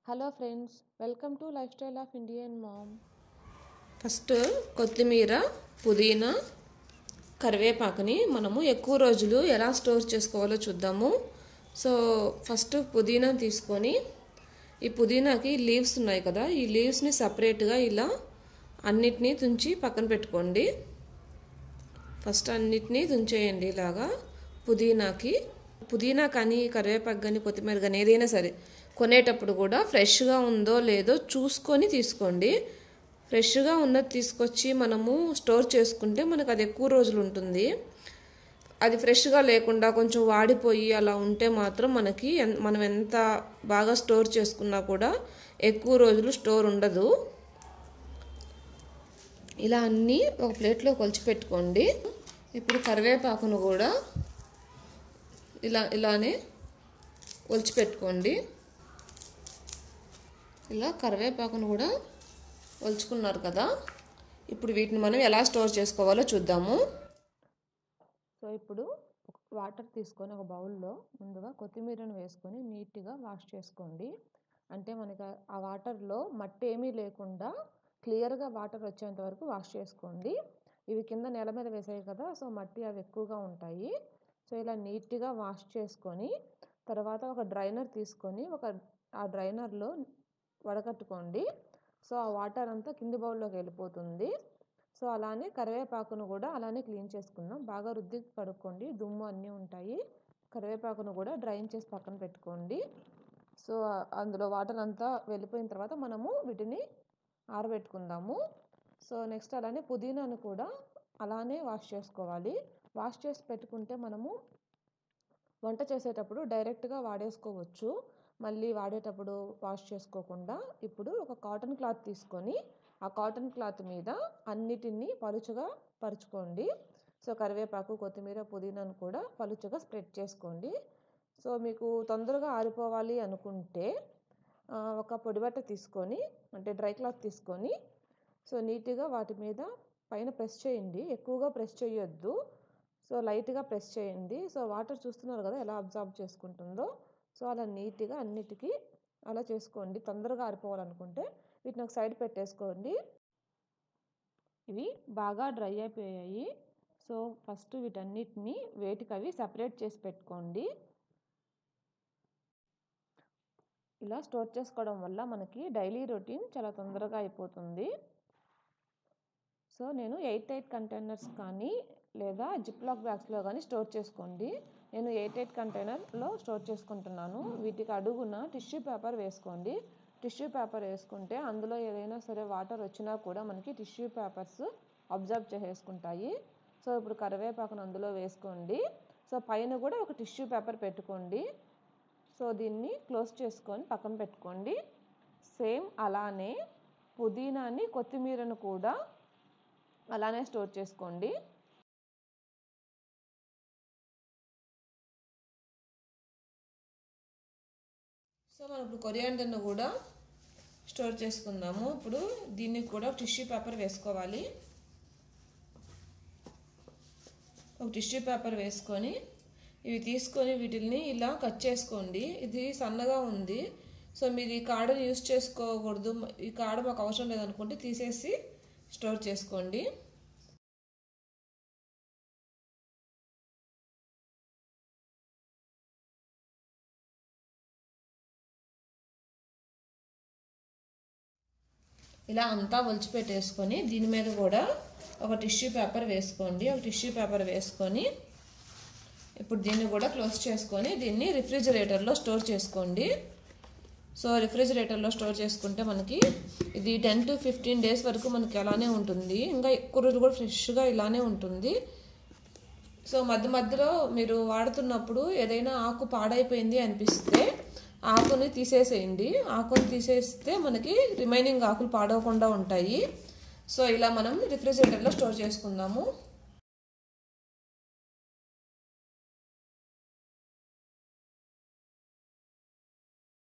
hello friends welcome to lifestyle of Indian mom first కొత్తిమీర పుదీనా కరివేపాకుని మనము ఎక్కువ రోజులు ఎలా స్టోర్ చేసుకోవాలో చూద్దాము సో ఫస్ట్ పుదీనా తీసుకొని ఈ పుదీనాకి లీవ్స్ ఉన్నాయి కదా ఈ లీవ్స్ని సపరేట్గా ఇలా అన్నిటినీ తుంచి పక్కన పెట్టుకోండి ఫస్ట్ అన్నిటినీ తుంచేయండి ఇలాగా పుదీనాకి పుదీనా కానీ కరివేపాకు కానీ కొత్తిమీర కానీ ఏదైనా సరే కొనేటప్పుడు కూడా ఫ్రెష్గా ఉందో లేదో చూసుకొని తీసుకోండి ఫ్రెష్గా ఉన్నది తీసుకొచ్చి మనము స్టోర్ చేసుకుంటే మనకు అది ఎక్కువ రోజులు ఉంటుంది అది ఫ్రెష్గా లేకుండా కొంచెం వాడిపోయి అలా ఉంటే మాత్రం మనకి మనం ఎంత బాగా స్టోర్ చేసుకున్నా కూడా ఎక్కువ రోజులు స్టోర్ ఉండదు ఇలా అన్నీ ఒక ప్లేట్లో కొలిచి పెట్టుకోండి ఇప్పుడు కరివేపాకును కూడా ఇలా ఇలానే ఒలిచి పెట్టుకోండి ఇలా కరివేపాకును కూడా ఒలుచుకున్నారు కదా ఇప్పుడు వీటిని మనం ఎలా స్టోర్ చేసుకోవాలో చూద్దాము సో ఇప్పుడు వాటర్ తీసుకొని ఒక బౌల్లో ముందుగా కొత్తిమీరను వేసుకొని నీట్గా వాష్ చేసుకోండి అంటే మనకి ఆ వాటర్లో మట్టి ఏమీ లేకుండా క్లియర్గా వాటర్ వచ్చేంత వరకు వాష్ చేసుకోండి ఇవి కింద నేల మీద వేసాయి కదా సో మట్టి అవి ఎక్కువగా ఉంటాయి సో ఇలా నీట్గా వాష్ చేసుకొని తర్వాత ఒక డ్రైనర్ తీసుకొని ఒక ఆ డ్రైనర్లో వడకట్టుకోండి సో ఆ వాటర్ అంతా కింది బౌల్లోకి వెళ్ళిపోతుంది సో అలానే కరివేపాకును కూడా అలానే క్లీన్ చేసుకుందాం బాగా రుద్ది కడుక్కోండి దుమ్ము అన్నీ ఉంటాయి కరివేపాకును కూడా డ్రైన్ చేసి పక్కన పెట్టుకోండి సో అందులో వాటర్ అంతా వెళ్ళిపోయిన తర్వాత మనము వీటిని ఆరబెట్టుకుందాము సో నెక్స్ట్ అలానే పుదీనాను కూడా అలానే వాష్ చేసుకోవాలి వాష్ చేసి పెట్టుకుంటే మనము వంట చేసేటప్పుడు డైరెక్ట్గా వాడేసుకోవచ్చు మళ్ళీ వాడేటప్పుడు వాష్ చేసుకోకుండా ఇప్పుడు ఒక కాటన్ క్లాత్ తీసుకొని ఆ కాటన్ క్లాత్ మీద అన్నిటినీ పలుచగా పరుచుకోండి సో కరివేపాకు కొత్తిమీర పుదీనాను కూడా పలుచగా స్ప్రెడ్ చేసుకోండి సో మీకు తొందరగా ఆరిపోవాలి అనుకుంటే ఒక పొడిబట్ట తీసుకొని అంటే డ్రై క్లాత్ తీసుకొని సో నీట్గా వాటి మీద పైన ప్రెస్ చేయండి ఎక్కువగా ప్రెస్ చేయొద్దు సో లైట్గా ప్రెస్ చేయండి సో వాటర్ చూస్తున్నారు కదా ఎలా అబ్జర్వ్ చేసుకుంటుందో సో అలా నీట్గా అన్నిటికీ అలా చేసుకోండి తొందరగా ఆరిపోవాలనుకుంటే వీటిని ఒక సైడ్ పెట్టేసుకోండి ఇవి బాగా డ్రై అయిపోయాయి సో ఫస్ట్ వీటన్నిటిని వేటికి అవి సపరేట్ చేసి పెట్టుకోండి ఇలా స్టోర్ చేసుకోవడం వల్ల మనకి డైలీ రొటీన్ చాలా తొందరగా అయిపోతుంది సో నేను ఎయిట్ ఎయిట్ కంటైనర్స్ కానీ లేదా జిప్లాక్ బ్యాగ్స్లో కానీ స్టోర్ చేసుకోండి నేను ఎయిట్ ఎయిట్ కంటైనర్లో స్టోర్ చేసుకుంటున్నాను వీటికి అడుగున టిష్యూ పేపర్ వేసుకోండి టిష్యూ పేపర్ వేసుకుంటే అందులో ఏదైనా సరే వాటర్ వచ్చినా కూడా మనకి టిష్యూ పేపర్స్ అబ్జర్వ్ చేసేసుకుంటాయి సో ఇప్పుడు కరివేపాకును అందులో వేసుకోండి సో పైన కూడా ఒక టిష్యూ పేపర్ పెట్టుకోండి సో దీన్ని క్లోజ్ చేసుకొని పక్కన పెట్టుకోండి సేమ్ అలానే పుదీనాని కొత్తిమీరను కూడా అలానే స్టోర్ చేసుకోండి సో మనం ఇప్పుడు కొరియాండర్ను కూడా స్టోర్ చేసుకుందాము ఇప్పుడు దీనికి కూడా టిష్యూ పేపర్ వేసుకోవాలి ఒక టిష్యూ పేపర్ వేసుకొని ఇవి తీసుకొని వీటిని ఇలా కట్ చేసుకోండి ఇది సన్నగా ఉంది సో మీరు ఈ కాడను యూస్ చేసుకోకూడదు ఈ కాడ మాకు అవసరం లేదనుకుంటే తీసేసి స్టోర్ చేసుకోండి ఇలా అంతా ఒలిచిపెట్టేసుకొని దీని మీద కూడా ఒక టిష్యూ పేపర్ వేసుకోండి ఒక టిష్యూ పేపర్ వేసుకొని ఇప్పుడు దీన్ని కూడా క్లోజ్ చేసుకొని దీన్ని రిఫ్రిజిరేటర్లో స్టోర్ చేసుకోండి సో రిఫ్రిజిరేటర్లో స్టోర్ చేసుకుంటే మనకి ఇది టెన్ టు ఫిఫ్టీన్ డేస్ వరకు మనకి అలానే ఉంటుంది ఇంకా ఎక్కువ రోజులు కూడా ఫ్రెష్గా ఇలానే ఉంటుంది సో మధ్య మధ్యలో మీరు వాడుతున్నప్పుడు ఏదైనా ఆకు పాడైపోయింది అనిపిస్తే ఆకుని తీసేసేయండి ఆకుని తీసేస్తే మనకి రిమైనింగ్ ఆకులు పాడవకుండా ఉంటాయి సో ఇలా మనం రిఫ్రిజిరేటర్లో స్టోర్ చేసుకుందాము